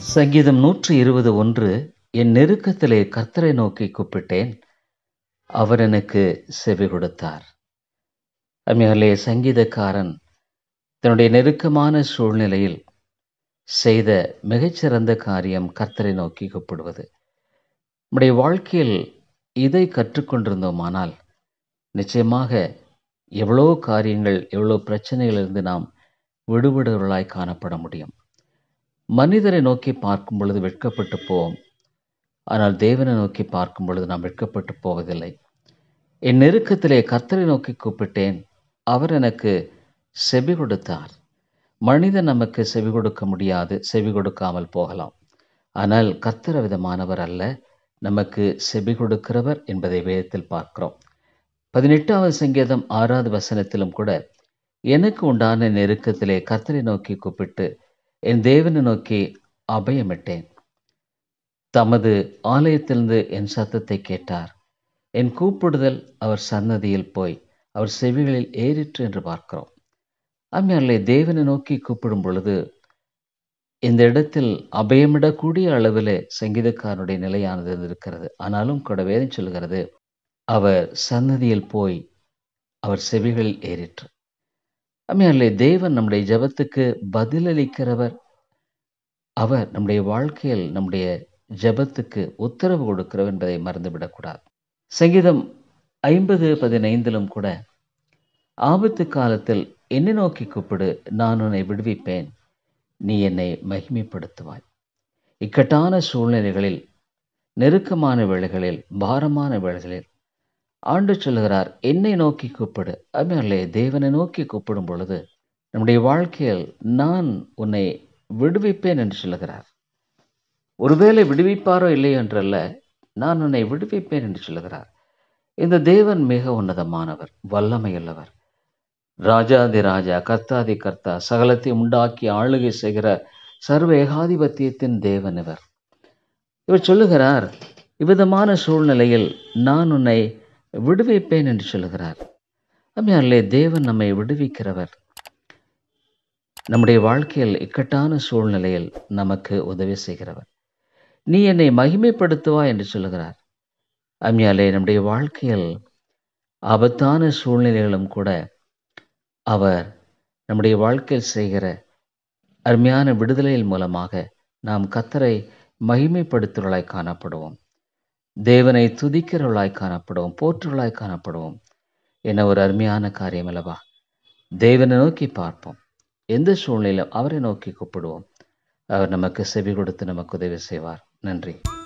சங்கீதம் நூற்றி இருபது ஒன்று என் நெருக்கத்திலே கர்த்தரை நோக்கி கூப்பிட்டேன் அவர் எனக்கு செவி கொடுத்தார் அம்மையாலே சங்கீதக்காரன் தன்னுடைய நெருக்கமான சூழ்நிலையில் செய்த மிகச்சிறந்த காரியம் கர்த்தரை நோக்கி கூப்பிடுவது நம்முடைய வாழ்க்கையில் இதை கற்றுக்கொண்டிருந்தோமானால் நிச்சயமாக எவ்வளோ காரியங்கள் எவ்வளோ பிரச்சனைகளிலிருந்து நாம் விடுபடுவர்களாய் காணப்பட முடியும் மனிதரை நோக்கி பார்க்கும் பொழுது வெட்கப்பட்டு போவோம் ஆனால் தேவனை நோக்கி பார்க்கும் பொழுது நாம் வெட்கப்பட்டு போவதில்லை என் நெருக்கத்திலே கர்த்தரை நோக்கி கூப்பிட்டேன் அவர் எனக்கு செவி கொடுத்தார் மனிதன் நமக்கு செவி கொடுக்க முடியாது செவி கொடுக்காமல் போகலாம் ஆனால் கர்த்தர விதமானவர் அல்ல நமக்கு செவி கொடுக்கிறவர் என்பதை வேதத்தில் பார்க்கிறோம் பதினெட்டாவது சங்கீதம் ஆறாவது வசனத்திலும் கூட எனக்கு உண்டான நெருக்கத்திலே கர்த்தரை நோக்கி கூப்பிட்டு என் தேவனை நோக்கி அபயமிட்டேன் தமது ஆலயத்திலிருந்து என் சத்தத்தை கேட்டார் என் கூப்பிடுதல் அவர் சன்னதியில் போய் அவர் செவிகளில் ஏறிற்று என்று பார்க்கிறோம் அம்மையாலே தேவனை நோக்கி கூப்பிடும் பொழுது இந்த இடத்தில் அபயமிடக்கூடிய அளவில் சங்கீதக்காரனுடைய நிலையானது இருக்கிறது ஆனாலும் கூட வேதம் சொல்கிறது அவர் சன்னதியில் போய் அவர் செவிகளில் ஏறிற்று அம்மையாலே தேவன் நம்முடைய ஜபத்துக்கு பதிலளிக்கிறவர் அவர் நம்முடைய வாழ்க்கையில் நம்முடைய ஜபத்துக்கு உத்தரவு கொடுக்கிறவர் என்பதை மறந்துவிடக்கூடாது சங்கீதம் ஐம்பது பதினைந்திலும் கூட ஆபத்து காலத்தில் என்னை நோக்கி கூப்பிடு நான் உன்னை விடுவிப்பேன் நீ என்னை மகிமைப்படுத்துவாய் இக்கட்டான சூழ்நிலைகளில் நெருக்கமான வேளைகளில் பாரமான வேளைகளில் ஆண்டு சொல்லுகிறார் என்னை நோக்கி கூப்பிடு அம்மையாலே தேவனை நோக்கி கூப்பிடும் பொழுது நம்முடைய வாழ்க்கையில் நான் உன்னை விடுவிப்பேன் என்று சொல்லுகிறார் ஒருவேளை விடுவிப்பாரோ இல்லை என்றல்ல நான் உன்னை விடுவிப்பேன் என்று சொல்லுகிறார் இந்த தேவன் மிக உன்னதமானவர் வல்லமையுள்ளவர் ராஜாதி ராஜா கர்த்தாதி கர்த்தா சகலத்தை உண்டாக்கி ஆளுகை செய்கிற சர்வ ஏகாதிபத்தியத்தின் தேவன் இவர் இவர் சொல்லுகிறார் இவ்விதமான சூழ்நிலையில் நான் உன்னை விடுவிப்பேன் என்று சொல்லுகிறார் அம்மையாலே தேவன் நம்மை விடுவிக்கிறவர் நம்முடைய வாழ்க்கையில் இக்கட்டான சூழ்நிலையில் நமக்கு உதவி செய்கிறவர் நீ என்னை மகிமைப்படுத்துவா என்று சொல்லுகிறார் அம்மையாலே நம்முடைய வாழ்க்கையில் ஆபத்தான சூழ்நிலைகளும் கூட அவர் நம்முடைய வாழ்க்கையில் செய்கிற அருமையான விடுதலையின் மூலமாக நாம் கத்தரை மகிமைப்படுத்துவர்களாய் காணப்படுவோம் தேவனை துதிக்கிறவர்களாய் காணப்படுவோம் போற்றுவர்களாய் காணப்படுவோம் என ஒரு அருமையான காரியம் அல்லவா தேவனை நோக்கி பார்ப்போம் எந்த சூழ்நிலையிலும் அவரை நோக்கி கூப்பிடுவோம் அவர் நமக்கு செவி கொடுத்து நமக்கு உதவி செய்வார் நன்றி